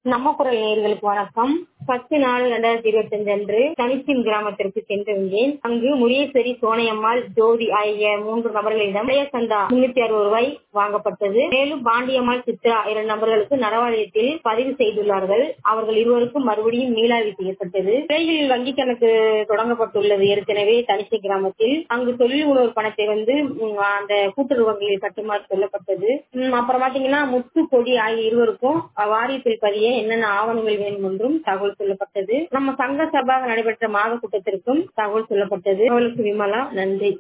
நம்ம குரல் நேயர்களுக்கு வணக்கம் பத்து நாலு ரெண்டாயிரத்தி இருபத்தி அஞ்சு அன்று தனிச்சின் கிராமத்திற்கு சென்றிருந்தேன் அங்கு முரியேஸ்வரி சோனையம்மாள் ஜோதி ஆகிய மூன்று நபர்களிடம் பழைய சந்தா முன்னூத்தி அறுபது ரூபாய் வாங்கப்பட்டது மேலும் பாண்டியம்மாள் சித்ரா இரண்டு நபர்களுக்கு நரவாலயத்தில் பதிவு செய்துள்ளார்கள் அவர்கள் இருவருக்கும் மறுபடியும் மீளாய்வு செய்யப்பட்டது விரைவில் வங்கி கணக்கு தொடங்கப்பட்டுள்ளது ஏற்கனவே தனிச்சை கிராமத்தில் அங்கு தொழில் உணவு பணத்தை வந்து ம், அந்த கூட்டுறவு வங்கியில் கட்டுமாறு சொல்லப்பட்டது ம், அப்புறம் பாத்தீங்கன்னா முத்து கொடி ஆகிய இருவருக்கும் வாரியத்தில் பதிய என்னென்ன ஆவணங்கள் வேண்டும் என்றும் தகவல் சொல்லப்பட்டது நம்ம சங்க சபாக நடைபெற்ற மாத கூட்டத்திற்கும் தகவல் சொல்லப்பட்டது அவளுக்கு விமலா நன்றி